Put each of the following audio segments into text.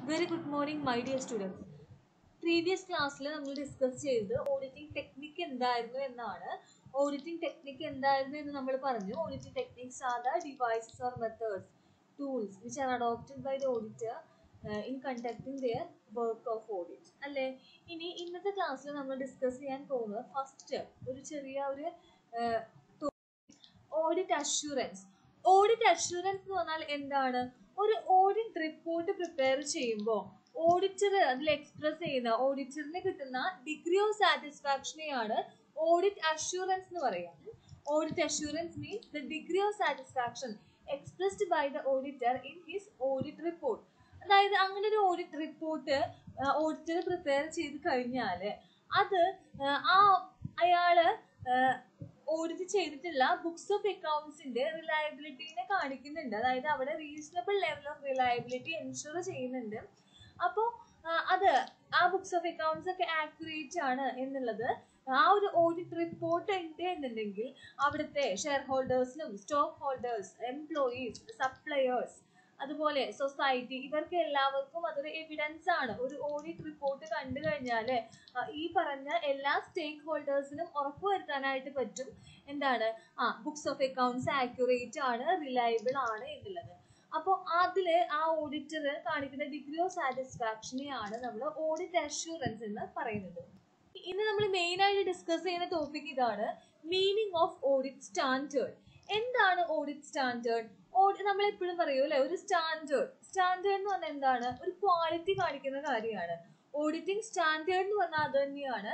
Very good morning my dear students previous ക്ലാസ്സിൽ നമ്മൾ discuss ചെയ്തത് ഓഡിറ്റിംഗ് ടെക്നിക്ക് എന്തായിരുന്നു എന്നാണ് ഓഡിറ്റിംഗ് ടെക്നിക്ക് എന്തായിരുന്നു എന്ന് നമ്മൾ പറഞ്ഞു auditing techniques are the devices or methods tools which are adopted by the auditor in conducting their work of audit അല്ലേ ഇനി ഇന്നത്തെ ക്ലാസ്സിൽ നമ്മൾ ഡിസ്കസ് ചെയ്യാൻ പോകുന്നത് ഫസ്റ്റ് ഒരു ചെറിയ ഒരു ഓഡിറ്റ് അഷുറൻസ് ഓഡിറ്റ് അഷുറൻസ് എന്ന് പറഞ്ഞാൽ എന്താണ് ഒരു ഓഡിറ്റ് റിപ്പോർട്ട് പ്രിപ്പയർ ചെയ്യുമ്പോൾ ഓഡിറ്റർ അതിൽ എക്സ്പ്രസ് ചെയ്യുന്ന ഓഡിറ്ററിന് കിട്ടുന്ന ഡിഗ്രി ഓഫ് സാറ്റിസ്ഫാക്ഷനെയാണ് ഓഡിറ്റ് അഷുറൻസ് എന്ന് പറയുക audit assurance means the degree of satisfaction expressed by the auditor in his audit report അതായത് അങ്ങനെ ഒരു ഓഡിറ്റ് റിപ്പോർട്ട് ഓഡിറ്റർ പ്രിപ്പയർ ചെയ്ത് കഴിഞ്ഞാൽ അത് ആ അയാള് ഓഡിറ്റ് ചെയ്തിട്ടുള്ള ബുക്സ് ഓഫ് അക്കൗണ്ട്സിന്റെ റിലയബിലിറ്റിനെ കാണിക്കുന്നുണ്ട് അതായത് അവിടെ reasonable level of reliability ensure ചെയ്യുന്നുണ്ട് അപ്പോൾ അത് ആ ബുക്സ് ഓഫ് അക്കൗണ്ട്സ് ഒക്കെ ആക്യുറേറ്റ് ആണ് എന്നുള്ളത് ആ ഒരു ഓഡിറ്റ് റിപ്പോർട്ട് ഉണ്ട് എന്നുണ്ടെങ്കിൽ അവിടുത്തെ ഷെയർ ഹോൾഡേഴ്സിനും സ്റ്റോക്ക് ഹോൾഡേഴ്സ് എംപ്ലോയീസ് സപ്ലയേഴ്സ് അതുപോലെ സൊസൈറ്റി ഇവർക്ക് എല്ലാവർക്കും അതൊരു എവിഡൻസ് ആണ് ഒരു ഓഡിറ്റ് റിപ്പോർട്ട് കണ്ടു കഴിഞ്ഞാൽ ഈ പറഞ്ഞ എല്ലാ സ്റ്റേക്ക് ഹോൾഡേഴ്സിനും ഉറപ്പുവരുത്താനായിട്ട് പറ്റും എന്താണ് ആ ബുക്സ് ഓഫ് അക്കൗണ്ട്സ് ആക്യുറേറ്റ് ആണ് റിലയബിൾ ആണ് എന്നുള്ളത് അപ്പോൾ അതിൽ ആ ഓഡിറ്റർ കാണിക്കുന്ന ഡിഗ്രി ഓഫ് സാറ്റിസ്ഫാക്ഷനെയാണ് നമ്മൾ ഓഡിറ്റ് അഷുറൻസ് എന്ന് പറയുന്നത് ഇന്ന് നമ്മൾ മെയിൻ ആയിട്ട് ഡിസ്കസ് ചെയ്യുന്ന ടോപ്പിക് ഇതാണ് മീനിങ് ഓഫ് ഓഡിറ്റ് സ്റ്റാൻഡേർഡ് എന്താണ് ഓഡിറ്റ് സ്റ്റാൻഡേർഡ് നമ്മൾ എപ്പോഴും പറയൂ അല്ലെ ഒരു സ്റ്റാൻഡേർഡ് സ്റ്റാൻഡേർഡ് എന്ന് പറഞ്ഞാൽ എന്താണ് ഒരു ക്വാളിറ്റി കാണിക്കുന്ന കാര്യമാണ് ഓഡിറ്റിംഗ് സ്റ്റാൻഡേർഡ് എന്ന് പറഞ്ഞാൽ അത് തന്നെയാണ്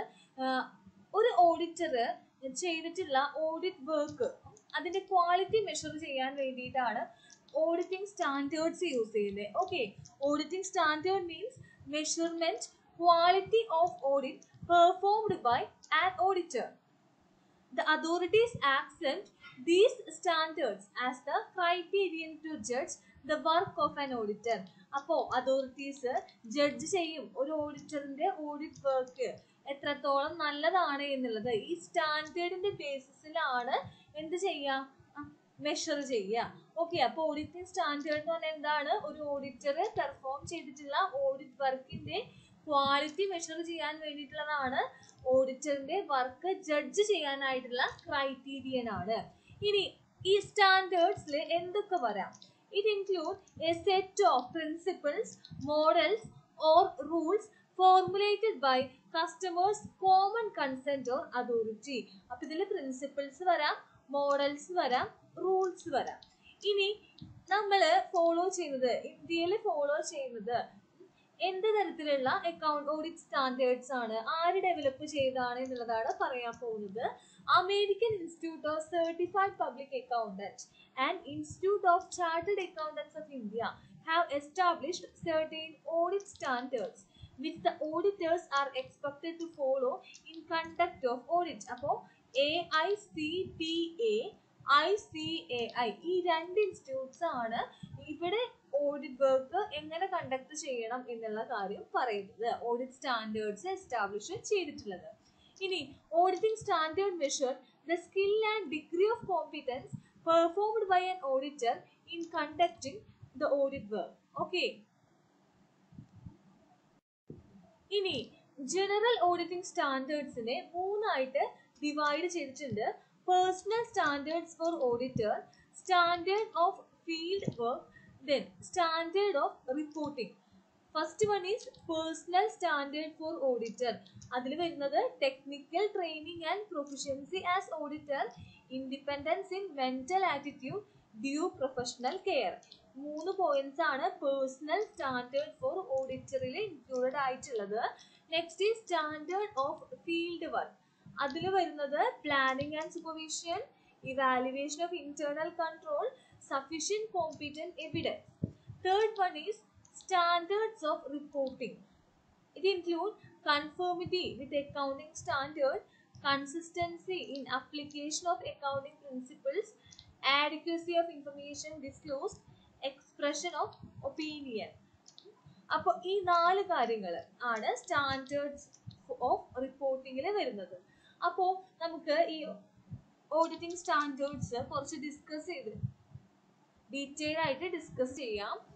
ഒരു ഓഡിറ്റർ ചെയ്തിട്ടുള്ള ഓഡിറ്റ് വർക്ക് അതിന്റെ ക്വാളിറ്റി മെഷർ ചെയ്യാൻ വേണ്ടിയിട്ടാണ് ഓഡിറ്റിംഗ് സ്റ്റാൻഡേർഡ്സ് യൂസ് ചെയ്യുന്നത് okay auditing standard means measurement quality of audit performed by an auditor the authorities accept these standards as the criterion to judge the work of an auditor അപ്പോൾ authorities judge ചെയ്യും ഒരു ഓഡിറ്ററിന്റെ audit work എത്രത്തോളം നല്ലതാണ് എന്നുള്ളത് ഈ സ്റ്റാൻഡേർഡിന്റെ ബേസിസിലാണ് എന്ത് ചെയ്യുക measure ചെയ്യുക ഓക്കെ അപ്പോൾ ഓഡിറ്റിംഗ് സ്റ്റാൻഡേർഡ് എന്ന് പറഞ്ഞാൽ എന്താണ് ഒരു ഓഡിറ്റർ പെർഫോം ചെയ്തിട്ടുള്ള ഓഡിറ്റ് വർക്കിന്റെ ക്വാളിറ്റി മെഷർ ചെയ്യാൻ വേണ്ടിയിട്ടുള്ളതാണ് ഓഡിറ്ററിന്റെ വർക്ക് ജഡ്ജ് ചെയ്യാനായിട്ടുള്ള ക്രൈറ്റീരിയൻ ആണ് ഇനി ഈ സ്റ്റാൻഡേർഡ്സിൽ എന്തൊക്കെ വരാം it include a set of principles models or rules formulated by customers common consent or authority അപ്പൊ ഇതിൽ പ്രിൻസിപ്പിൾസ് വരാം മോഡൽസ് വരാം റൂൾസ് വരാം ഇനി നമ്മൾ ഫോളോ ചെയ്യുന്നത് ഇന്ത്യയിൽ ഫോളോ ചെയ്യുന്നത് എന്ത് തരത്തിലുള്ള അക്കൗണ്ട് ഓഡിറ്റ് സ്റ്റാൻഡേർഡ്സ് ആണ് ആര് ഡെവലപ്പ് ചെയ്താണ് എന്നുള്ളതാണ് പറയാൻ പോകുന്നത് American Institute of Certified Public Accountant and Institute of Chartered Accountants of India have established certain audit standards which the auditors are expected to follow in conduct of audit അപ്പോൾ A I C P A I C A I ഈ രണ്ട് institutes ആണ് ഇവിടെ audit work എങ്ങനെ conduct ചെയ്യണം എന്നുള്ള കാര്യം പറയുന്നത് ഓഡിറ്റ് സ്റ്റാൻഡേർഡ്സ് എസ്റ്റാബ്ലിഷ് ചെയ്തിട്ടുള്ളത് ഇനി auditing standard measure the skill and degree of competence performed by an auditor in conducting the audit work okay ഇനി ജനറൽ ഓഡിറ്റിംഗ് സ്റ്റാൻഡേർഡ്സിനെ മൂന്നായിട്ട് ഡിവൈഡ് ചെയ്തിട്ടുണ്ട് personal standards for auditor standard of field work then standard of reporting first one is personal standard for auditor അതിൽ വരുന്നത് technical training and proficiency as auditor independence in mental attitude due professional care മൂന്ന് points ആണ് personal standard four ഓഡിറ്ററിൽ included ആയിട്ടുള്ളത് next is standard of field work അതിൽ വരുന്നത് planning and supervision evaluation of internal control sufficient competent evidence. Third one is standards of reporting. It includes conformity with accounting standard, consistency in application of accounting principles, adequacy of information disclosed, expression of opinion. അപ്പോൾ ഈ നാല് കാര്യങ്ങൾ ആണ് standards of റിപ്പോർട്ടിങ്ങിൽ വരുന്നത് അപ്പോൾ നമുക്ക് ഈ auditing standards കുറച്ച് ഡിസ്കസ് ചെയ്ത് ഡീറ്റെയിൽ ആയിട്ട് ഡിസ്കസ് ചെയ്യാം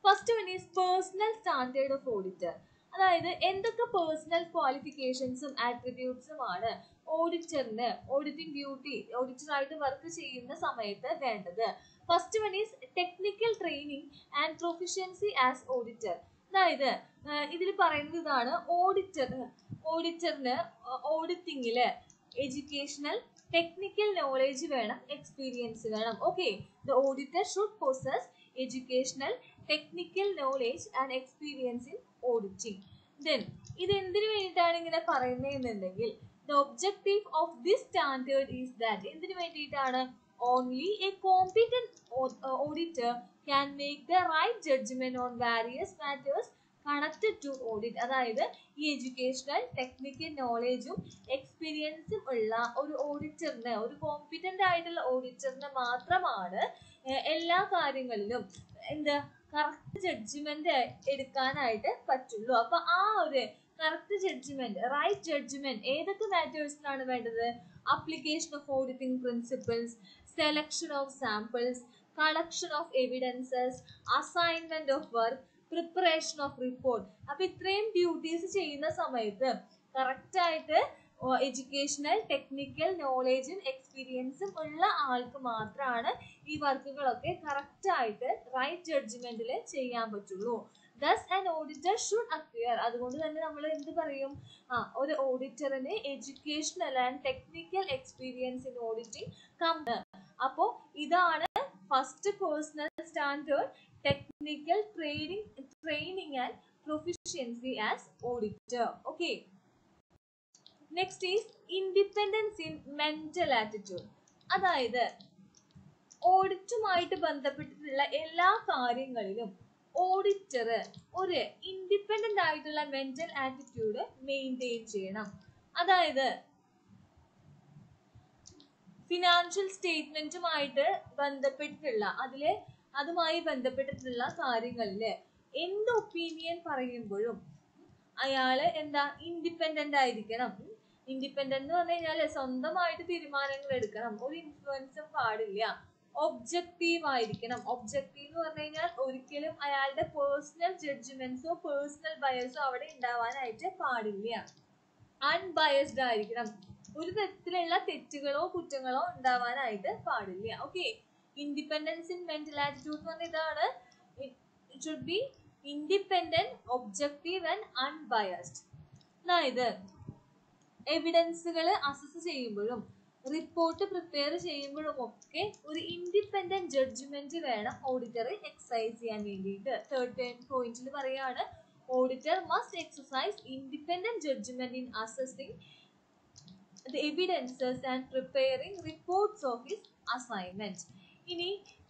first one is personal standard of auditor അതായത് എന്തൊക്കെ പേഴ്സണൽ ക്വാളിഫിക്കേഷൻസും ആട്രിബ്യൂട്ട്സും ആണ് ഓഡിറ്ററിന് ഓഡിറ്റിംഗ് ഡ്യൂട്ടി ഓഡിറ്ററായിട്ട് വർക്ക് ചെയ്യുന്ന സമയത്ത് വേണ്ടത് first one is technical training and proficiency as auditor അതായത് ഇതിൽ പറയുന്നത് ഇതാണ് ഓഡിറ്റർ ഓഡിറ്ററിന് ഓഡിറ്റിങ്ങില് എഡ്യൂക്കേഷണൽ ടെക്നിക്കൽ നോളേജ് വേണം എക്സ്പീരിയൻസ് വേണം okay the auditor should possess educational technical knowledge and experience in auditing then ഇത് എന്തിനു വേണ്ടിയിട്ടാണ് ഇങ്ങനെ പറയുന്നതെന്നുണ്ടെങ്കിൽ the objective of this standard is that എന്തിനു വേണ്ടിയിട്ടാണ് only a competent auditor can make the right judgement on various matters connected to audit അതായത് ഈ educational technical നോളേജും എക്സ്പീരിയൻസും ഉള്ള ഒരു ഓഡിറ്ററിന് ഒരു കോമ്പിറ്റന്റ് ആയിട്ടുള്ള ഓഡിറ്ററിന് മാത്രമാണ് എല്ലാ കാര്യങ്ങളിലും എന്താ കറക്റ്റ് ജഡ്ജ്മെന്റ് എടുക്കാനായിട്ട് പറ്റുള്ളൂ അപ്പൊ ആ ഒരു കറക്റ്റ് ജഡ്ജ്മെന്റ് റൈറ്റ് ജഡ്ജ്മെന്റ് ഏതൊക്കെ മാറ്റേഴ്സിലാണ് വേണ്ടത് application of auditing principles selection of samples collection of evidences assignment of work preparation of report അപ്പൊ ഇത്രയും ഡ്യൂട്ടീസ് ചെയ്യുന്ന സമയത്ത് കറക്റ്റ് ആയിട്ട് എഡ്യൂക്കേഷണൽ ടെക്നിക്കൽ നോളേജും എക്സ്പീരിയൻസും ഉള്ള ആൾക്ക് മാത്രമാണ് ഈ വർക്കുകളൊക്കെ കറക്റ്റ് ആയിട്ട് റൈറ്റ് ജഡ്ജ്മെന്റിൽ ചെയ്യാൻ പറ്റുള്ളൂ thus an auditor should acquire അതുകൊണ്ട് തന്നെ നമ്മൾ എന്ത് പറയും ആ ഒരു ഓഡിറ്ററിന് educational and technical experience in auditing come അപ്പോൾ ഇതാണ് first personal standard technical training training and proficiency as auditor okay next is independence in mental attitude അതായത് ഓഡിറ്റുമായിട്ട് ബന്ധപ്പെട്ടിട്ടുള്ള എല്ലാ കാര്യങ്ങളിലും ഓഡിറ്റർ ഒരു ഇൻഡിപെൻഡന്റ് ആയിട്ടുള്ള മെന്റൽ ആറ്റിറ്റ്യൂഡ് മെയിൻറ്റെയിൻ ചെയ്യണം അതായത് ഫിനാൻഷ്യൽ സ്റ്റേറ്റ്മെന്റുമായിട്ട് ബന്ധപ്പെട്ടിട്ടുള്ള അതില് അതുമായി ബന്ധപ്പെട്ടിട്ടുള്ള കാര്യങ്ങളില് എന്ത് ഒപ്പീനിയൻ പറയുമ്പോഴും അയാള് എന്താ ഇൻഡിപെൻഡന്റ് ആയിരിക്കണം ഇൻഡിപെൻഡന്റ് എന്ന് പറഞ്ഞു കഴിഞ്ഞാല് സ്വന്തമായിട്ട് തീരുമാനങ്ങൾ എടുക്കണം ഒരു ഇൻഫ്ലുവൻസും പാടില്ല ഒബ്ജക്റ്റീവ് ആയിരിക്കണം ഒബ്ജക്റ്റീവ് എന്ന് പറഞ്ഞു കഴിഞ്ഞാൽ ഒരിക്കലും അയാളുടെ പേഴ്സണൽ ജഡ്ജ്മെന്റ്സോ പേഴ്സണൽ ബയസോ അവിടെ ഉണ്ടാവാനായിട്ട് പാടില്ല അൺബയസ്ഡ് ആയിരിക്കണം ഒരു തരത്തിലുള്ള തെറ്റുകളോ കുറ്റങ്ങളോ ഉണ്ടാവാനായിട്ട് പാടില്ല okay independence in mental attitude എന്ന് പറഞ്ഞ ഇതാണ് it should be independent objective and unbiased അതായത് എവിഡൻസുകൾ അസസ് ചെയ്യുമ്പോഴും റിപ്പോർട്ട് പ്രിപ്പയർ ചെയ്യുമ്പോഴും ഒക്കെ ഒരു ഇൻഡിപെൻഡന്റ് ജഡ്ജ്മെന്റ് വേണം ഓഡിറ്റർ എക്സസൈസ് ചെയ്യാൻ വേണ്ടിയിട്ട് തേർഡ് പോയിന്റിൽ പറയാണ് auditor must exercise independent judgement in assessing the evidences and preparing reports of his assignment. ഇനി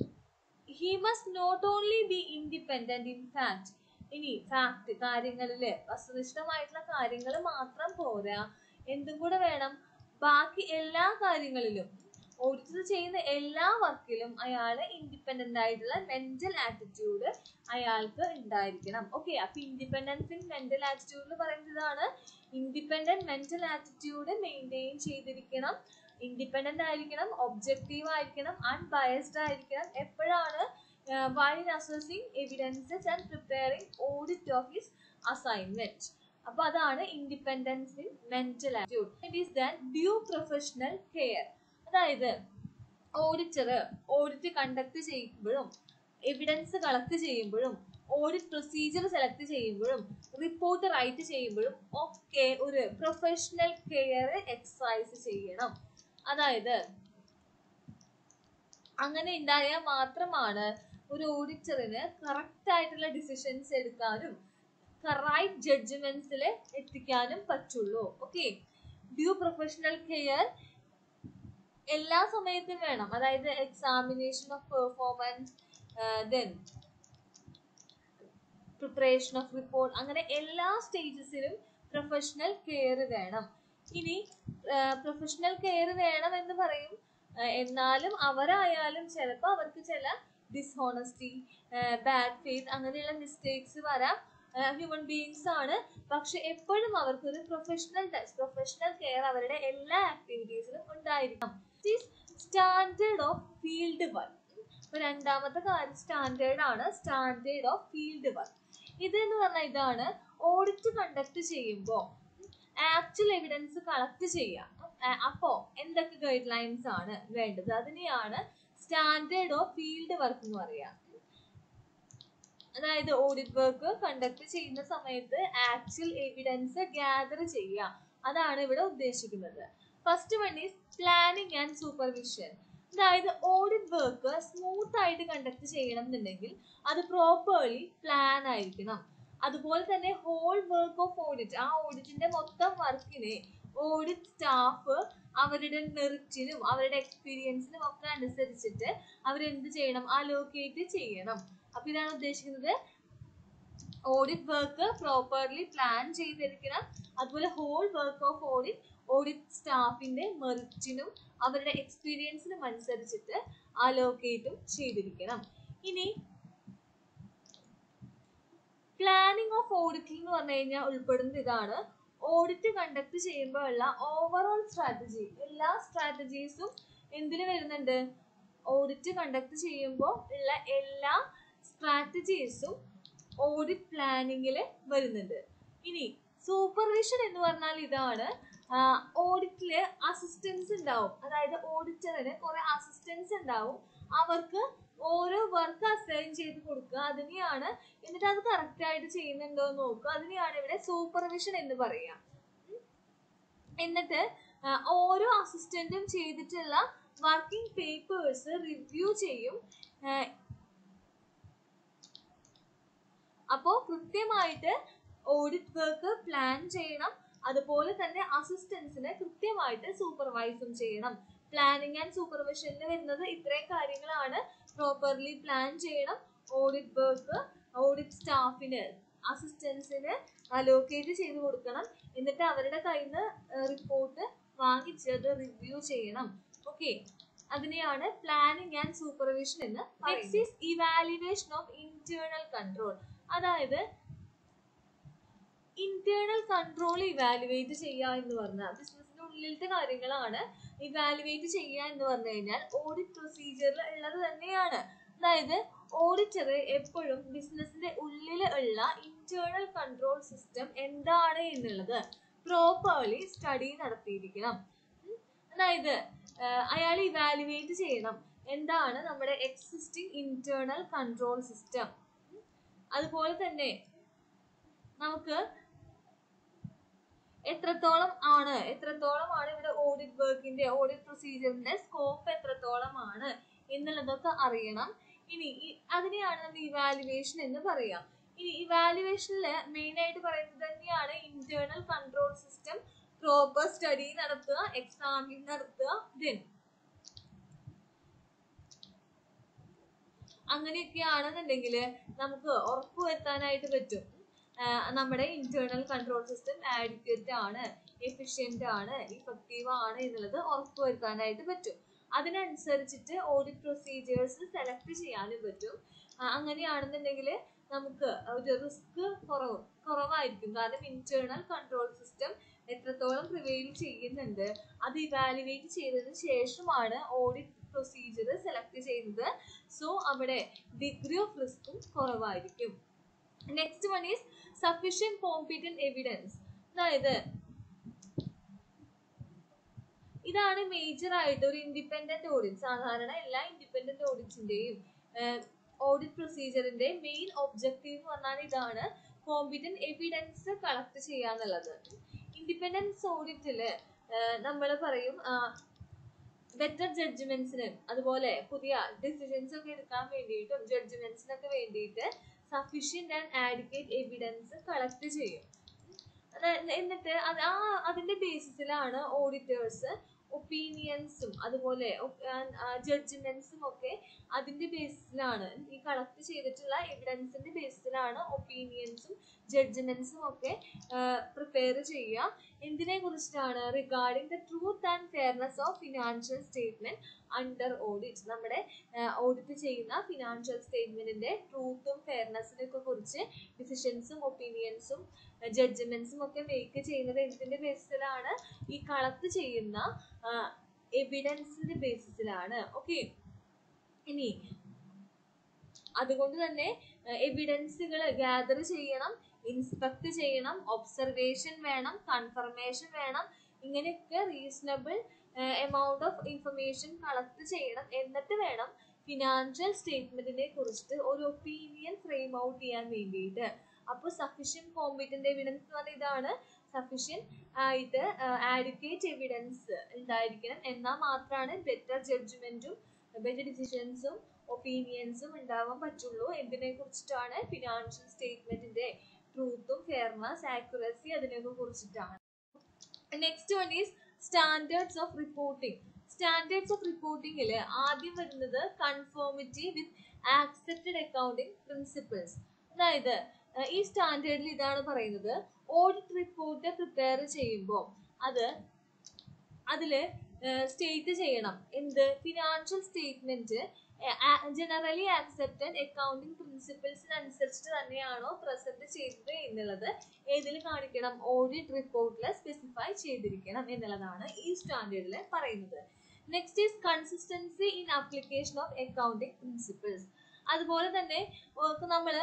he must not only be independent in fact ഇനി ഫാക്ട് കാര്യങ്ങളില് വസ്തുനിഷ്ഠമായിട്ടുള്ള കാര്യങ്ങൾ മാത്രം പോരാ എന്തും കൂടെ വേണം ബാക്കി എല്ലാ കാര്യങ്ങളിലും ഓഡിറ്റർ ചെയ്യുന്ന എല്ലാ വർക്കിലും അയാൾ ഇൻഡിപെൻഡന്റ് ആയിട്ടുള്ള മെന്റൽ ആറ്റിറ്റ്യൂഡ് അയാൾക്ക് ഉണ്ടായിരിക്കണം ഓക്കെ അപ്പൊ ഇൻഡിപെൻഡൻസ് ഇൻ മെന്റൽ ആറ്റിറ്റ്യൂഡിൽ പറയുന്നതാണ് ഇൻഡിപെൻഡന്റ് മെന്റൽ ആറ്റിറ്റ്യൂഡ് മെയിൻറ്റെയിൻ ചെയ്തിരിക്കണം ഇൻഡിപെൻഡന്റ് ആയിരിക്കണം ഒബ്ജക്റ്റീവ് ആയിരിക്കണം അൺബയസ്ഡ് ആയിരിക്കണം എപ്പോഴാണ് while assessing evidences and preparing audit of his assignment അപ്പൊ അതാണ് independence in mental attitude it is than due professional care അതായത് ഓഡിറ്റർ ഓഡിറ്റ് കണ്ടക്ട് ചെയ്യുമ്പോഴും എവിഡൻസ് കളക്ട് ചെയ്യുമ്പോഴും ഓഡിറ്റ് പ്രൊസീജിയർ സെലക്ട് ചെയ്യുമ്പോഴും റിപ്പോർട്ട് റൈറ്റ് ചെയ്യുമ്പോഴും ഒക്കെ ഒരു പ്രൊഫഷണൽ കെയർ എക്സസൈസ് ചെയ്യണം അതായത് അങ്ങനെ ഉണ്ടായാൽ മാത്രമാണ് ഒരു ഓഡിറ്ററിന് കറക്റ്റ് ആയിട്ടുള്ള ഡിസിഷൻസ് എടുക്കാനും റൈറ്റ് ജഡ്ജ്മെന്റ്സിൽ എത്തിക്കാനും പറ്റുള്ളൂ ഓക്കെ ഡ്യൂ പ്രൊഫഷണൽ കെയർ എല്ലാ സമയത്തും വേണം അതായത് examination of performance then preparation of report അങ്ങനെ എല്ലാ സ്റ്റേജസിലും പ്രൊഫഷണൽ കെയർ വേണം ഇനി പ്രൊഫഷണൽ കെയർ വേണം എന്ന് പറയും എന്നാലും അവരായാലും ചിലപ്പോൾ അവർക്ക് ചില ഡിസ്ഹോണസ്റ്റി ബാഡ് ഫെയ്ത്ത് അങ്ങനെയുള്ള മിസ്റ്റേക്സ് വരാം ഹ്യൂമൻ ബീങ്സ് ആണ് പക്ഷെ എപ്പോഴും അവർക്കൊരു പ്രൊഫഷണൽ ടച്ച് പ്രൊഫഷണൽ കെയർ അവരുടെ എല്ലാ ആക്ടിവിറ്റീസിലും ഉണ്ടായിരിക്കണം സ്റ്റാൻഡേർഡ് ഓഫ് ഫീൽഡ് വർക്ക് അപ്പൊ രണ്ടാമത്തെ കാര്യം സ്റ്റാൻഡേർഡ് ആണ് സ്റ്റാൻഡേർഡ് ഓഫ് ഫീൽഡ് വർക്ക് ഇത് എന്ന് പറഞ്ഞാൽ ഇതാണ് ഓഡിറ്റ് കണ്ടക്ട് ചെയ്യുമ്പോൾ ആക്ച്വൽ എവിഡൻസ് കളക്ട് ചെയ്യാം ആ- അപ്പോ എന്തൊക്കെ ഗൈഡ് ലൈൻസ് ആണ് വേണ്ടത് അതിനെയാണ് സ്റ്റാൻഡേർഡ് ഓഫ് ഫീൽഡ് വർക്ക് എന്ന് പറയാം അതായത് ഓഡിറ്റ് വർക്ക് കണ്ടക്ട് ചെയ്യുന്ന സമയത്ത് ആക്ച്വൽ എവിഡൻസ് ഗ്യാദർ ചെയ്യുക അതാണ് ഇവിടെ ഉദ്ദേശിക്കുന്നത് first one is planning and supervision അതായത് ഓഡിറ്റ് വർക്ക് സ്മൂത്ത് ആയിട്ട് കണ്ടക്ട് ചെയ്യണം എന്നുണ്ടെങ്കിൽ അത് പ്രോപ്പർലി പ്ലാൻ ആയിരിക്കണം അതുപോലെ തന്നെ ഹോൾ വർക്ക് ഓഫ് ഓഡിറ്റ് ആ ഓഡിറ്റിന്റെ മൊത്തം വർക്കിനെ ഓഡിറ്റ് സ്റ്റാഫ് അവരുടെ മെറിറ്റിനും അവരുടെ എക്സ്പീരിയൻസിനും ഒക്കെ അനുസരിച്ചിട്ട് അവരെന്ത് ചെയ്യണം അലോക്കേറ്റ് ചെയ്യണം അപ്പൊ ഇതാണ് ഉദ്ദേശിക്കുന്നത് ഓഡിറ്റ് വർക്ക് പ്രോപ്പർലി പ്ലാൻ ചെയ്തിരിക്കണം അതുപോലെ whole work of audit audit സ്റ്റാഫിന്റെ മെറിറ്റിനും അവരുടെ എക്സ്പീരിയൻസിനും അനുസരിച്ചിട്ട് അലോക്കേറ്റും ചെയ്തിരിക്കണം ഇനി പ്ലാനിങ് ഓഫ് ഓഡിറ്റിൽ എന്ന് പറഞ്ഞു കഴിഞ്ഞാൽ ഉൾപ്പെടുന്ന ഇതാണ് ഓഡിറ്റ് കണ്ടക്ട് ചെയ്യുമ്പോഴുള്ള ഓവറോൾ സ്ട്രാറ്റജി എല്ലാ സ്ട്രാറ്റജീസും എന്തിനു വരുന്നുണ്ട് ഓഡിറ്റ് കണ്ടക്ട് ചെയ്യുമ്പോൾ ഉള്ള എല്ലാ സ്ട്രാറ്റജീസും ഓഡിറ്റ് പ്ലാനിങ്ങിൽ വരുന്നുണ്ട് ഇനി സൂപ്പർവിഷൻ എന്ന് പറഞ്ഞാൽ ഇതാണ് ഓഡിറ്റില് അസിസ്റ്റൻസ് ഉണ്ടാവും അതായത് ഓഡിറ്ററിന് കുറെ അസിസ്റ്റൻസ് ഉണ്ടാവും അവർക്ക് ഓരോ വർക്ക് അസൈൻ ചെയ്ത് കൊടുക്കുക അതിനെയാണ് എന്നിട്ട് അത് കറക്റ്റ് ആയിട്ട് ചെയ്യുന്നുണ്ടോ എന്ന് നോക്കുക അതിനെയാണ് ഇവിടെ സൂപ്പർവിഷൻ എന്ന് പറയുക ഉം. എന്നിട്ട് ആ, ഓരോ അസിസ്റ്റന്റും ചെയ്തിട്ടുള്ള വർക്കിംഗ് പേപ്പേഴ്സ് റിവ്യൂ ചെയ്യും ആ, അപ്പോ കൃത്യമായിട്ട് ഓഡിറ്റ് വർക്ക് പ്ലാൻ ചെയ്യണം അതുപോലെ തന്നെ അസിസ്റ്റൻസിനെ കൃത്യമായിട്ട് സൂപ്പർവൈസും ചെയ്യണം പ്ലാനിങ് ആൻഡ് സൂപ്പർവിഷനിൽ വരുന്നത് ഇത്രയും കാര്യങ്ങളാണ് പ്രോപ്പർലി പ്ലാൻ ചെയ്യണം ഓഡിറ്റ് വർക്ക് ഓഡിറ്റ് സ്റ്റാഫിന് അസിസ്റ്റൻസിന് അലോക്കേറ്റ് ചെയ്ത് കൊടുക്കണം എന്നിട്ട് അവരുടെ കയ്യിൽ നിന്ന് റിപ്പോർട്ട് വാങ്ങിച്ച് അത് റിവ്യൂ ചെയ്യണം ഓക്കെ അതിനെയാണ് പ്ലാനിങ് ആൻഡ് സൂപ്പർവിഷൻ എന്ന് next is evaluation of internal control അതായത് ഇന്റേണൽ കൺട്രോൾ ഇവാലുവേറ്റ് ചെയ്യുക എന്ന് പറഞ്ഞാൽ ബിസിനസിന്റെ ഉള്ളിലത്തെ കാര്യങ്ങളാണ് ഇവാലുവേറ്റ് ചെയ്യുക എന്ന് പറഞ്ഞു കഴിഞ്ഞാൽ ഓഡിറ്റ് പ്രൊസീജിയറിൽ ഉള്ളത് തന്നെയാണ് അതായത് ഓഡിറ്റർ എപ്പോഴും ബിസിനസിന്റെ ഉള്ളിൽ ഉള്ള ഇന്റേണൽ കൺട്രോൾ സിസ്റ്റം എന്താണ് എന്നുള്ളത് പ്രോപ്പർലി സ്റ്റഡി നടത്തിയിരിക്കണം ഉം. അതായത് അയാൾ ഇവാലുവേറ്റ് ചെയ്യണം എന്താണ് നമ്മുടെ എക്സിസ്റ്റിംഗ് ഇന്റേണൽ കൺട്രോൾ സിസ്റ്റം അതുപോലെ തന്നെ നമുക്ക് എത്രത്തോളം ആണ് എത്രത്തോളം ആണ് ഇവിടെ ഓഡിറ്റ് വർക്കിന്റെ ഓഡിറ്റ് പ്രൊസീജിയറിന്റെ സ്കോപ്പ് എത്രത്തോളം ആണ് എന്നുള്ളതൊക്കെ അറിയണം ഇനി ഈ- അതിനെയാണ് നമ്മൾ ഇവാലുവേഷൻ എന്ന് പറയാം ഇനി ഇവാലുവേഷനിൽ മെയിൻ ആയിട്ട് പറയുന്നത് തന്നെയാണ് internal control system proper study നടത്തുക എക്സാമിൻ നടത്തുക ദെൻ അങ്ങനെയൊക്കെ ആണെന്നുണ്ടെങ്കിൽ നമുക്ക് ഉറപ്പുവരുത്താനായിട്ട് പറ്റും ആ, നമ്മുടെ ഇന്റേണൽ കൺട്രോൾ സിസ്റ്റം ആഡിക്വേറ്റ് ആണ് എഫിഷ്യന്റ് ആണ് ഇഫക്റ്റീവ് ആണ് എന്നുള്ളത് ഉറപ്പുവരുത്താനായിട്ട് പറ്റും അതിനനുസരിച്ചിട്ട് ഓഡിറ്റ് പ്രൊസീജിയേഴ്സ് സെലക്ട് ചെയ്യാനും പറ്റും ആ, അങ്ങനെയാണെന്നുണ്ടെങ്കിൽ നമുക്ക് ഒരു റിസ്ക് കുറവ് കുറവായിരിക്കും കാരണം ഇന്റേണൽ കൺട്രോൾ സിസ്റ്റം എത്രത്തോളം പ്രിവെയിൽ ചെയ്യുന്നുണ്ട് അത് ഇവാലുവേറ്റ് ചെയ്തതിന് ശേഷമാണ് ഓഡിറ്റ് പ്രൊസീജിയർ സെലക്ട് ചെയ്യുന്നത് സോ അവിടെ ഡിഗ്രി ഓഫ് റിസ്ക്കും കുറവായിരിക്കും next one is sufficient competent evidence അതായത് ഇതാണ് മേജർ ആയിട്ട് ഒരു ഇൻഡിപെൻഡന്റ് ഓഡിറ്റ് സാധാരണ എല്ലാ ഇൻഡിപെൻഡന്റ് ഓഡിറ്റിന്റെയും ഓഡിറ്റ് പ്രൊസീജിയറിന്റെ മെയിൻ ഒബ്ജക്റ്റീവ് എന്ന് പറഞ്ഞാൽ ഇതാണ് കോമ്പിറ്റന്റ് എവിഡൻസ് കളക്ട് ചെയ്യാന്നുള്ളത് ഇൻഡിപെൻഡൻസ് ഓഡിറ്റില് നമ്മൾ പറയും ബെറ്റർ ജഡ്ജ്മെന്റ്സിന് അതുപോലെ പുതിയ ഡിസിഷൻസ് ഒക്കെ എടുക്കാൻ വേണ്ടിയിട്ടും ജഡ്ജ്മെന്റ്സിനൊക്കെ വേണ്ടിയിട്ട് sufficient and adequate evidence collect ചെയ്യും അതായത് എന്നിട്ട് അത് ആ അതിന്റെ ബേസിസിലാണ് ഓഡിറ്റേഴ്സ് ഒപ്പീനിയൻസും അതുപോലെ ജഡ്ജ്മെന്റ്സും ഒക്കെ അതിന്റെ ബേസിസിലാണ് ഈ കളക്ട് ചെയ്തിട്ടുള്ള എവിഡൻസിന്റെ ബേസിസിലാണ് ഒപ്പീനിയൻസും ജഡ്ജ്മെന്റ്സും ഒക്കെ പ്രിപ്പയർ ചെയ്യുക എന്തിനെ കുറിച്ചിട്ടാണ് regarding the truth and fairness of financial statement under audit നമ്മുടെ ഓഡിറ്റ് ചെയ്യുന്ന ഫിനാൻഷ്യൽ സ്റ്റേറ്റ്മെന്റിന്റെ ട്രൂത്തും ഫെയർനെസ്സിനെ ഒക്കെ കുറിച്ച് ഡിസിഷൻസും ഒപ്പീനിയൻസും ജഡ്ജ്മെന്റ്സും ഒക്കെ മേക്ക് ചെയ്യുന്നത് എന്തിന്റെ ബേസിസിലാണ് ഈ കളക്ട് ചെയ്യുന്ന എവിഡൻസിന്റെ ബേസിസിലാണ് ഓക്കെ ഇനി അതുകൊണ്ട് തന്നെ എവിഡൻസുകൾ ഗ്യാദർ ചെയ്യണം ഇൻസ്പെക്ട് ചെയ്യണം ഒബ്സർവേഷൻ വേണം കൺഫർമേഷൻ വേണം ഇങ്ങനെയൊക്കെ reasonable amount of information collect ചെയ്യണം എന്നിട്ട് വേണം ഫിനാൻഷ്യൽ സ്റ്റേറ്റ്മെന്റിനെ കുറിച്ചിട്ട് ഒരു ഒപ്പീനിയൻ ഫ്രെയിം ഔട്ട് ചെയ്യാൻ വേണ്ടിയിട്ട് അപ്പോൾ സഫീഷ്യൻ കോമ്പിറ്റന്റ് എവിഡൻസ് എന്ന് പറഞ്ഞാൽ ഇതാണ് സഫീഷ്യൻ ആയിട്ട് ആഡ്വക്കേറ്റ് എവിഡൻസ് ഉണ്ടായിരിക്കണം എന്നാൽ മാത്രമാണ് ബെറ്റർ ജഡ്ജ്മെന്റും ബെറ്റർ ഡിസിഷൻസും ഒപ്പീനിയൻസും ഉണ്ടാവാൻ പറ്റുള്ളൂ എന്തിനെ കുറിച്ചിട്ടാണ് ഫിനാൻഷ്യൽ സ്റ്റേറ്റ്മെന്റിന്റെ ട്രൂത്തും ഫെയർനെസ് ആക്യുറസി അതിനെയൊക്കെ കുറിച്ചിട്ടാണ് next one is standards of reporting standards of റിപ്പോർട്ടിംഗിൽ ആദ്യം വരുന്നത് conformity with accepted accounting principles അതായത് ഈ സ്റ്റാൻഡേർഡിൽ ഇതാണ് പറയുന്നത് ഓഡിറ്റ് റിപ്പോർട്ട് പ്രിപ്പയർ ചെയ്യുമ്പോൾ അത് അതില് സ്റ്റേറ്റ് ചെയ്യണം എന്ത് financial statement generally accepted accounting പ്രിൻസിപ്പിൾസിനനുസരിച്ച് തന്നെയാണോ പ്രസന്റ് ചെയ്തത് എന്നുള്ളത് ഏതിൽ കാണിക്കണം ഓഡിറ്റ് റിപ്പോർട്ടിൽ സ്പെസിഫൈ ചെയ്തിരിക്കണം എന്നുള്ളതാണ് ഈ സ്റ്റാൻഡേർഡിൽ പറയുന്നത് next is consistency in application of accounting principles അതുപോലെ തന്നെ നമ്മൾ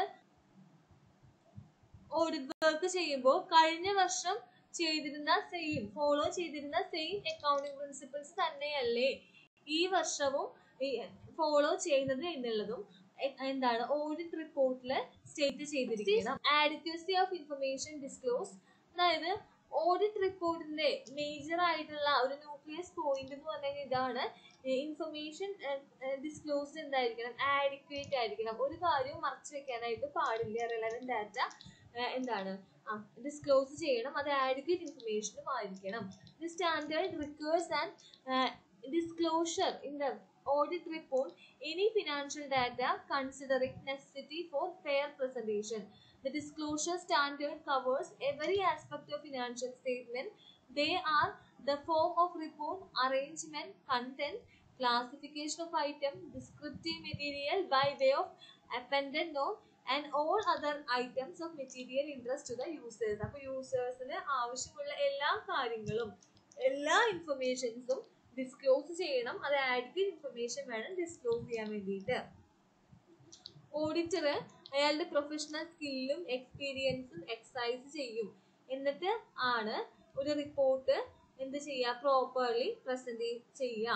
ഓഡിറ്റ് വർക്ക് ചെയ്യുമ്പോൾ കഴിഞ്ഞ വർഷം ചെയ്തിരുന്ന സെയിം ഫോളോ ചെയ്തിരുന്ന സെയിം അക്കൗണ്ടിങ് പ്രിൻസിപ്പിൾസ് തന്നെയല്ലേ ഈ വർഷവും ഫോളോ ചെയ്യുന്നത് എന്നുള്ളതും എന്താണ് ഓഡിറ്റ് റിപ്പോർട്ടിൽ സ്റ്റേറ്റ് ചെയ്തിരിക്കണം ആഡിക്വസി ഓഫ് ഇൻഫർമേഷൻ ഡിസ്ക്ലോസ് അതായത് ഓഡിറ്റ് റിപ്പോർട്ടിന്റെ മേജർ ആയിട്ടുള്ള ഒരു ന്യൂക്ലിയസ് പോയിന്റ് എന്ന് പറഞ്ഞാൽ ഇതാണ് ഇൻഫർമേഷൻ ഡിസ്ക്ലോസ് എന്തായിരിക്കണം ആഡിക്വേറ്റ് ആയിരിക്കണം ഒരു കാര്യവും മറച്ചു വെക്കാനായിട്ട് പാടില്ല റിലവൻറ്റ് ഡാറ്റ എന്താണ് ആ ഡിസ്ക്ലോസ് ചെയ്യണം അത് ആഡിക്വേറ്റ് ഇൻഫർമേഷനും ആയിരിക്കണം the standard requires and disclosure in the audit report any financial data considering necessity for fair presentation. The disclosure standard covers every aspect of financial statement. They are the form of report, arrangement, content, classification of item, descriptive material by way of appended note and all other items of material interest to the users. അപ്പോൾ യൂസേഴ്സിന് ആവശ്യമുള്ള എല്ലാ കാര്യങ്ങളും എല്ലാ ഇൻഫർമേഷൻസും disclose ചെയ്യണം അത് advocate information വേണം disclose ചെയ്യാൻ വേണ്ടിയിട്ട് ഓഡിറ്റർ അയാളുടെ പ്രൊഫഷണൽ സ്കില്ലും എക്സ്പീരിയൻസും എക്സസൈസ് ചെയ്യും എന്നിട്ട് ആണ് ഒരു റിപ്പോർട്ട് എന്ത് ചെയ്യുക പ്രോപ്പർലി പ്രസന്റ് ചെയ്യുക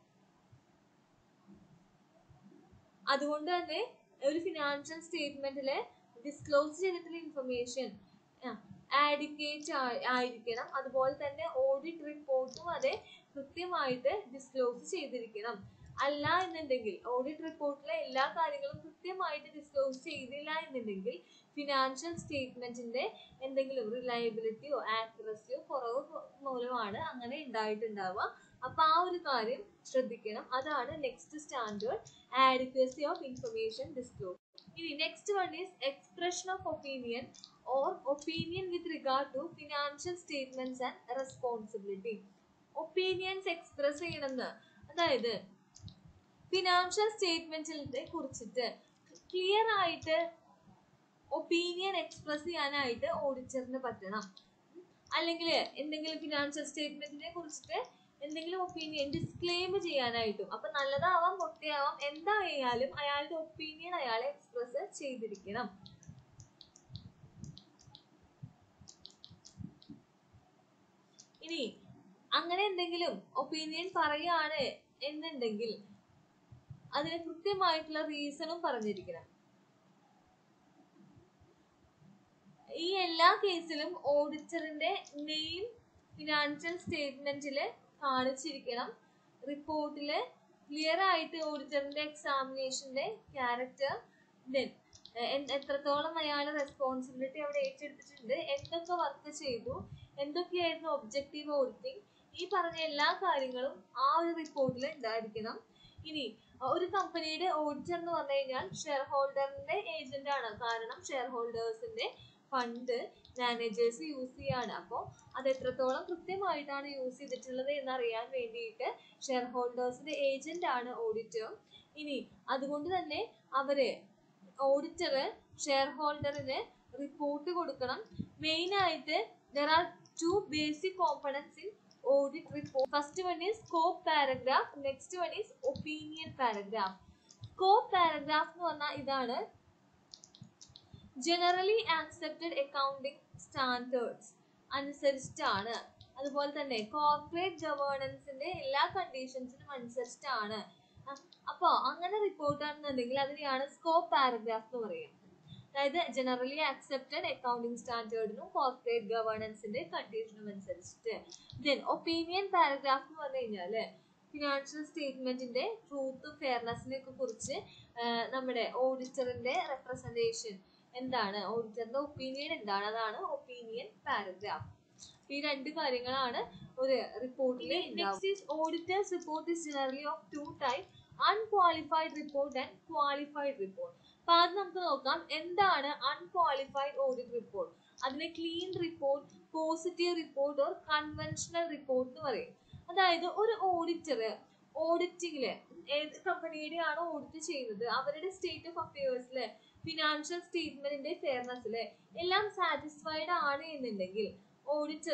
അതുകൊണ്ട് തന്നെ ഒരു ഫിനാൻഷ്യൽ സ്റ്റേറ്റ്മെന്റില് ഡിസ്ക്ലോസ് ചെയ്തിട്ടുള്ള ഇൻഫർമേഷൻ ആഡിക്കേറ്റ് ആയിരിക്കണം അതുപോലെ തന്നെ ഓഡിറ്റ് റിപ്പോർട്ടും അതെ കൃത്യമായിട്ട് ഡിസ്ക്ലോസ് ചെയ്തിരിക്കണം അല്ല എന്നുണ്ടെങ്കിൽ ഓഡിറ്റ് റിപ്പോർട്ടിലെ എല്ലാ കാര്യങ്ങളും കൃത്യമായിട്ട് ഡിസ്ക്ലോസ് ചെയ്തില്ല എന്നുണ്ടെങ്കിൽ ഫിനാൻഷ്യൽ സ്റ്റേറ്റ്മെന്റിന്റെ എന്തെങ്കിലും റിലയബിലിറ്റിയോ ആക്യുറസിയോ കുറവ് മൂലമാണ് അങ്ങനെ ഉണ്ടായിട്ടുണ്ടാവുക അപ്പൊ ആ ഒരു കാര്യം ശ്രദ്ധിക്കണം അതാണ് next standard adequacy of information disclose ഇനി next one is expression of opinion or opinion with regard to financial statements and responsibility opinions express ചെയ്യണമെന്ന് അതായത് ഫിനാൻഷ്യൽ സ്റ്റേറ്റ്മെന്റ്സിനെ കുറിച്ചിട്ട് ക്ലിയർ ആയിട്ട് ഒപ്പീനിയൻ എക്സ്പ്രസ് ചെയ്യാനായിട്ട് ഓഡിറ്ററിന് പറ്റണം അല്ലെങ്കിൽ എന്തെങ്കിലും ഫിനാൻഷ്യൽ സ്റ്റേറ്റ്മെന്റിനെ കുറിച്ചിട്ട് എന്തെങ്കിലും ഒപ്പീനിയൻ ഡിസ്ക്ലെയിം ചെയ്യാനായിട്ടും അപ്പൊ നല്ലതാവാം പൊട്ടയാവാം എന്തായാലും അയാളുടെ ഒപ്പീനിയൻ അയാളെ എക്സ്പ്രസ് ചെയ്തിരിക്കണം ഇനി അങ്ങനെ എന്തെങ്കിലും ഒപ്പീനിയൻ പറയാണ് എന്നുണ്ടെങ്കിൽ അതിന് കൃത്യമായിട്ടുള്ള റീസണും പറഞ്ഞിരിക്കണം ഈ എല്ലാ കേസിലും ഓഡിറ്ററിന്റെ നെയിം ഫിനാൻഷ്യൽ സ്റ്റേറ്റ്മെന്റില് കാണിച്ചിരിക്കണം റിപ്പോർട്ടില് ക്ലിയർ ആയിട്ട് ഓഡിറ്ററിന്റെ എക്സാമിനേഷന്റെ ക്യാരക്ടർ ദെൻ എത്രത്തോളം അയാൾ റെസ്പോൺസിബിലിറ്റി അവിടെ ഏറ്റെടുത്തിട്ടുണ്ട് എന്തൊക്കെ വർക്ക് ചെയ്തു എന്തൊക്കെയായിരുന്നു ഒബ്ജക്റ്റീവ് ഓഡിറ്റിംഗ് ഈ പറഞ്ഞ എല്ലാ കാര്യങ്ങളും ആ ഒരു റിപ്പോർട്ടിൽ ഉണ്ടായിരിക്കണം ഇനി ഒരു കമ്പനിയുടെ ഓഡിറ്റർ എന്ന് പറഞ്ഞു കഴിഞ്ഞാൽ ഷെയർ ഹോൾഡറിന്റെ ഏജന്റ് ആണ് കാരണം ഷെയർ ഹോൾഡേഴ്സിന്റെ ഫണ്ട് മാനേജേഴ്സ് യൂസ് ചെയ്യാണ് അപ്പോൾ അത് എത്രത്തോളം കൃത്യമായിട്ടാണ് യൂസ് ചെയ്തിട്ടുള്ളത് എന്നറിയാൻ വേണ്ടിയിട്ട് ഷെയർ ഹോൾഡേഴ്സിന്റെ ഏജന്റ് ആണ് ഓഡിറ്റർ ഇനി അതുകൊണ്ട് തന്നെ അവര് ഓഡിറ്റർ ഷെയർ ഹോൾഡറിന് റിപ്പോർട്ട് കൊടുക്കണം മെയിൻ ആയിട്ട് there are two basic components in audit report first one is scope paragraph next one is opinion paragraph scope paragraph എന്ന് പറഞ്ഞാൽ ഇതാണ് ജനറലി ആക്സെപ്റ്റഡ് അക്കൗണ്ടിങ് സ്റ്റാൻഡേർഡ്സ് അനുസരിച്ചിട്ടാണ് അതുപോലെ തന്നെ കോർപ്പറേറ്റ് ഗവേണൻസിന്റെ എല്ലാ കണ്ടീഷൻസിനും അനുസരിച്ചിട്ടാണ് അപ്പോ അങ്ങനെ റിപ്പോർട്ട് ആണെന്നുണ്ടെങ്കിൽ അതിനെയാണ് സ്കോപ്പ് പാരഗ്രാഫ് എന്ന് പറയുക അതായത് ജനറലി ആക്സെപ്റ്റഡ് അക്കൗണ്ടിങ് സ്റ്റാൻഡേർഡിനും കോർപ്പറേറ്റ് ഗവേണൻസിന്റെ കണ്ടീഷനും അനുസരിച്ചിട്ട് ദെൻ ഒപ്പീനിയൻ പാരഗ്രാഫ് എന്ന് പറഞ്ഞു കഴിഞ്ഞാല് ഫിനാൻഷ്യൽ സ്റ്റേറ്റ്മെന്റിന്റെ ട്രൂത്ത് ഫെയർനെസിനെ ഒക്കെ കുറിച്ച് നമ്മുടെ ഓഡിറ്ററിന്റെ റെപ്രസെന്റേഷൻ എന്താണ് ഓഡിറ്ററിന്റെ ഒപ്പീനിയൻ എന്താണ് അതാണ് ഒപ്പീനിയൻ പാരഗ്രാഫ് ഈ രണ്ട് കാര്യങ്ങളാണ് ഒരു റിപ്പോർട്ടിൽ next is auditors report is generally of two type unqualified report and qualified report അപ്പൊ അത് നമുക്ക് നോക്കാം എന്താണ് അൺക്വാളിഫൈഡ് ഓഡിറ്റ് റിപ്പോർട്ട് അതിനെ clean report positive report or conventional report എന്ന് പറയും അതായത് ഒരു ഓഡിറ്റർ ഓഡിറ്റിങ്ങില് ഏത് കമ്പനിയുടെ ആണോ ഓഡിറ്റ് ചെയ്യുന്നത് അവരുടെ സ്റ്റേറ്റ് ഓഫ് അഫയേഴ്സില് ഫിനാൻഷ്യൽ സ്റ്റേറ്റ്മെന്റിന്റെ ഫെയർനെസ്സില് എല്ലാം സാറ്റിസ്ഫൈഡ് ആണ് എന്നുണ്ടെങ്കിൽ ഓഡിറ്റർ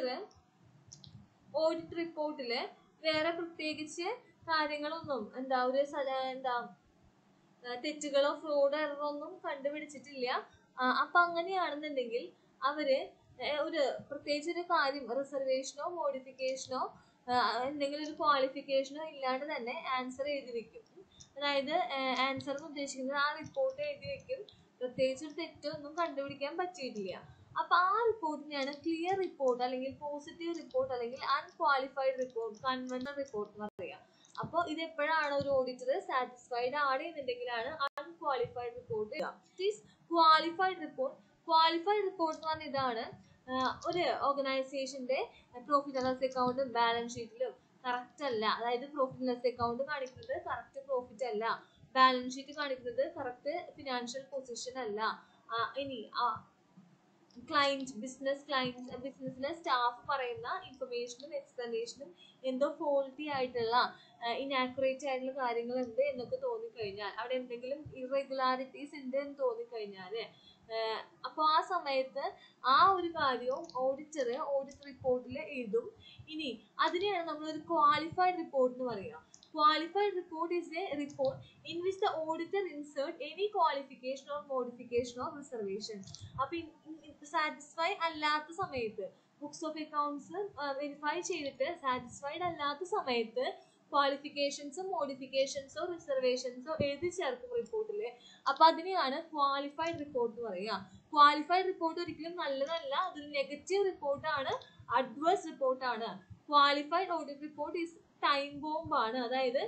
ഓഡിറ്റ് റിപ്പോർട്ടില് വേറെ പ്രത്യേകിച്ച് കാര്യങ്ങളൊന്നും എന്താ ഒരു എന്താ തെറ്റുകളോ ഫ്രോഡ് എററൊന്നും കണ്ടുപിടിച്ചിട്ടില്ല അപ്പൊ അങ്ങനെയാണെന്നുണ്ടെങ്കിൽ അവര് ഒരു പ്രത്യേകിച്ച് ഒരു കാര്യം റിസർവേഷനോ മോഡിഫിക്കേഷനോ എന്തെങ്കിലും ഒരു ക്വാളിഫിക്കേഷനോ ഇല്ലാണ്ട് തന്നെ ആൻസർ എഴുതി വെക്കും അതായത് ആൻസർ എന്ന് ഉദ്ദേശിക്കുന്നത് ആ റിപ്പോർട്ട് എഴുതി വെക്കും പ്രത്യേകിച്ച് ഒരു തെറ്റൊന്നും കണ്ടുപിടിക്കാൻ പറ്റിയിട്ടില്ല അപ്പൊ ആ റിപ്പോർട്ടിനെയാണ് ക്ലിയർ റിപ്പോർട്ട് അല്ലെങ്കിൽ പോസിറ്റീവ് റിപ്പോർട്ട് അല്ലെങ്കിൽ അൺക്വാളിഫൈഡ് റിപ്പോർട്ട് കൺവെൻഷണൽ റിപ്പോർട്ട് എന്ന് പറയാം അപ്പോൾ ഇത് എപ്പോഴാണ് ഒരു ഓഡിറ്റർ സാറ്റിസ്ഫൈഡ് ആണ് എന്നുണ്ടെങ്കിലാണ് unqualified report qualified report qualified report എന്ന് പറഞ്ഞാൽ ഇതാണ് ഒരു ഓർഗനൈസേഷന്റെ പ്രോഫിറ്റ് ആൻഡ് ലോസ് അക്കൗണ്ടും ബാലൻസ് ഷീറ്റിലും കറക്റ്റ് അല്ല അതായത് പ്രോഫിറ്റ് ആൻഡ് ലോസ് അക്കൗണ്ട് കാണിക്കുന്നത് കറക്റ്റ് പ്രോഫിറ്റ് അല്ല ബാലൻസ് ഷീറ്റ് കാണിക്കുന്നത് കറക്റ്റ് ഫിനാൻഷ്യൽ പൊസിഷൻ അല്ല ഇനി ക്ലയന്റ് ബിസിനസ് ക്ലയന്റ് ബിസിനസ്സിലെ സ്റ്റാഫ് പറയുന്ന ഇൻഫർമേഷനും എക്സ്പ്ലനേഷനും എന്തോ ഫോൾട്ടി ആയിട്ടുള്ള ഇനാക്യുറേറ്റ് ആയിട്ടുള്ള കാര്യങ്ങളുണ്ട് എന്നൊക്കെ തോന്നിക്കഴിഞ്ഞാൽ അവിടെ എന്തെങ്കിലും ഇറഗുലാരിറ്റീസ് ഉണ്ട് എന്ന് തോന്നിക്കഴിഞ്ഞാൽ അപ്പോൾ ആ സമയത്ത് ആ ഒരു കാര്യവും ഓഡിറ്റർ ഓഡിറ്റ് റിപ്പോർട്ടിൽ എഴുതും ഇനി അതിനെയാണ് നമ്മൾ ഒരു ക്വാളിഫൈഡ് റിപ്പോർട്ട് എന്ന് പറയുക qualified report is a report in which the auditor insert any qualification or modification or reservation അപ്പൊ സാറ്റിസ്ഫൈ അല്ലാത്ത സമയത്ത് ബുക്സ് ഓഫ് അക്കൗണ്ട്സ് വെരിഫൈ ചെയ്തിട്ട് സാറ്റിസ്ഫൈഡ് അല്ലാത്ത സമയത്ത് ക്വാളിഫിക്കേഷൻസോ മോഡിഫിക്കേഷൻസോ റിസർവേഷൻസോ എഴുതി ചേർക്കും റിപ്പോർട്ടിൽ അപ്പൊ അതിനെയാണ് ക്വാളിഫൈഡ് റിപ്പോർട്ട് എന്ന് പറയുക ക്വാളിഫൈഡ് റിപ്പോർട്ട് ഒരിക്കലും നല്ലതല്ല അതൊരു നെഗറ്റീവ് റിപ്പോർട്ടാണ് അഡ്വേഴ്സ് റിപ്പോർട്ടാണ് qualified audit report is time ബോംബാണ് അതായത്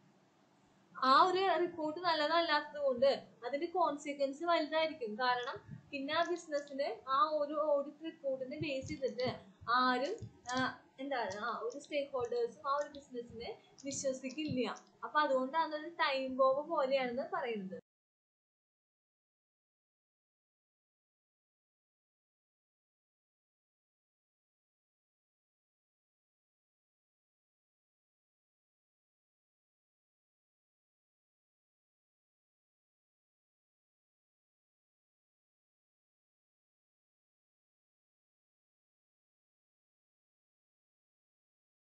ആ ഒരു റിപ്പോർട്ട് നല്ലതല്ലാത്തത് കൊണ്ട് അതിന്റെ കോൺസിക്വൻസ് വലുതായിരിക്കും കാരണം പിന്നെ ആ ബിസിനസ്സിന് ആ ഒരു ഓഡിറ്റ് റിപ്പോർട്ടിനെ ബേസ് ചെയ്തിട്ട് ആരും എന്താണ് ആ ഒരു സ്റ്റേക്ക് ഹോൾഡേഴ്സും ആ ഒരു ബിസിനസ്സിനെ വിശ്വസിക്കില്ല അപ്പൊ അതുകൊണ്ടാണ് ഒരു ടൈം ബോംബ് പോലെയാണെന്ന് പറയുന്നത്